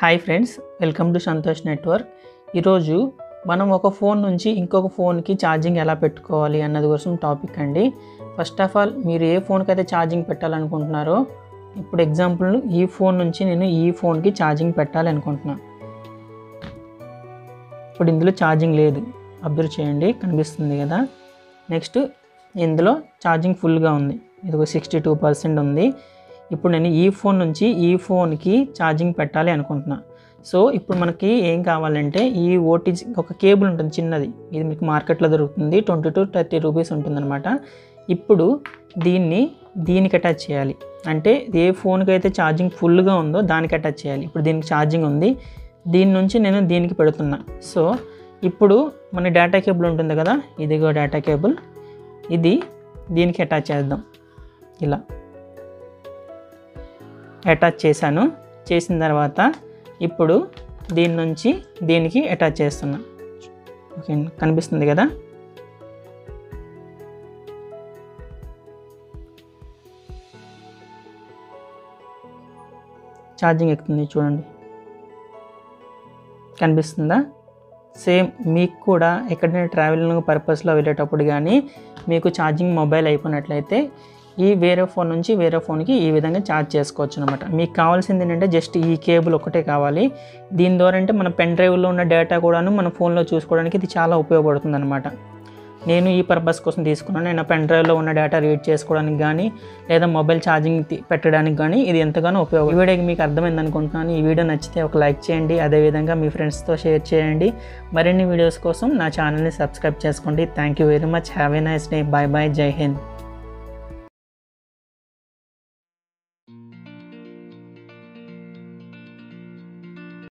hi friends welcome to Santosh network ఈరోజు మనం ఒక ఫోన్ నుంచి ఇంకొక ఫోన్కి ఛార్జింగ్ ఎలా పెట్టుకోవాలి అన్నది కోసం టాపిక్ అండి ఫస్ట్ ఆఫ్ ఆల్ మీరు ఏ ఫోన్కి అయితే ఛార్జింగ్ పెట్టాలనుకుంటున్నారో ఇప్పుడు ఎగ్జాంపుల్ ఈ ఫోన్ నుంచి నేను ఈ ఫోన్కి ఛార్జింగ్ పెట్టాలి అనుకుంటున్నాను ఇప్పుడు ఇందులో ఛార్జింగ్ లేదు అబ్జర్వ్ చేయండి కనిపిస్తుంది కదా నెక్స్ట్ ఇందులో ఛార్జింగ్ ఫుల్గా ఉంది ఇది ఒక సిక్స్టీ టూ పర్సెంట్ ఉంది ఇప్పుడు నేను ఈ ఫోన్ నుంచి ఈ ఫోన్కి ఛార్జింగ్ పెట్టాలి అనుకుంటున్నా సో ఇప్పుడు మనకి ఏం కావాలంటే ఈ ఓటీజీ ఒక కేబుల్ ఉంటుంది చిన్నది ఇది మీకు మార్కెట్లో దొరుకుతుంది ట్వంటీ టు థర్టీ రూపీస్ ఉంటుందన్నమాట ఇప్పుడు దీన్ని దీనికి అటాచ్ చేయాలి అంటే ఏ ఫోన్కి అయితే ఛార్జింగ్ ఫుల్గా ఉందో దానికి అటాచ్ చేయాలి ఇప్పుడు దీనికి ఛార్జింగ్ ఉంది దీని నుంచి నేను దీనికి పెడుతున్నా సో ఇప్పుడు మన డేటా కేబుల్ ఉంటుంది కదా ఇదిగో డేటా కేబుల్ ఇది దీనికి అటాచ్ చేద్దాం ఇలా అటాచ్ చేశాను చేసిన తర్వాత ఇప్పుడు దీని నుంచి దీనికి అటాచ్ చేస్తున్నా ఓకే కనిపిస్తుంది కదా ఛార్జింగ్ ఎక్కుతుంది చూడండి కనిపిస్తుందా సేమ్ మీకు కూడా ఎక్కడైనా ట్రావెలింగ్ పర్పస్లో వెళ్ళేటప్పుడు కానీ మీకు ఛార్జింగ్ మొబైల్ అయిపోయినట్లయితే ఈ వేరే ఫోన్ నుంచి వేరే ఫోన్కి ఈ విధంగా ఛార్జ్ చేసుకోవచ్చు అనమాట మీకు కావాల్సింది ఏంటంటే జస్ట్ ఈ కేబుల్ ఒకటే కావాలి దీని ద్వారా అంటే మన పెన్ డ్రైవ్లో ఉన్న డేటా కూడాను మన ఫోన్లో చూసుకోవడానికి ఇది చాలా ఉపయోగపడుతుంది అనమాట నేను ఈ పర్పస్ కోసం తీసుకున్నాను నేను పెన్ డ్రైవ్లో ఉన్న డేటా రీడ్ చేసుకోవడానికి కానీ లేదా మొబైల్ ఛార్జింగ్ తి- పెట్టడానికి కానీ ఇది ఎంతగానో ఉపయోగం ఈ వీడియోకి మీకు అర్థమైంది అనుకుంటున్నాను ఈ వీడియో నచ్చితే ఒక లైక్ చేయండి అదేవిధంగా మీ ఫ్రెండ్స్తో షేర్ చేయండి మరిన్ని వీడియోస్ కోసం నా ఛానల్ని సబ్స్క్రైబ్ చేసుకోండి thank you very much have a nice day bye bye జై హింద్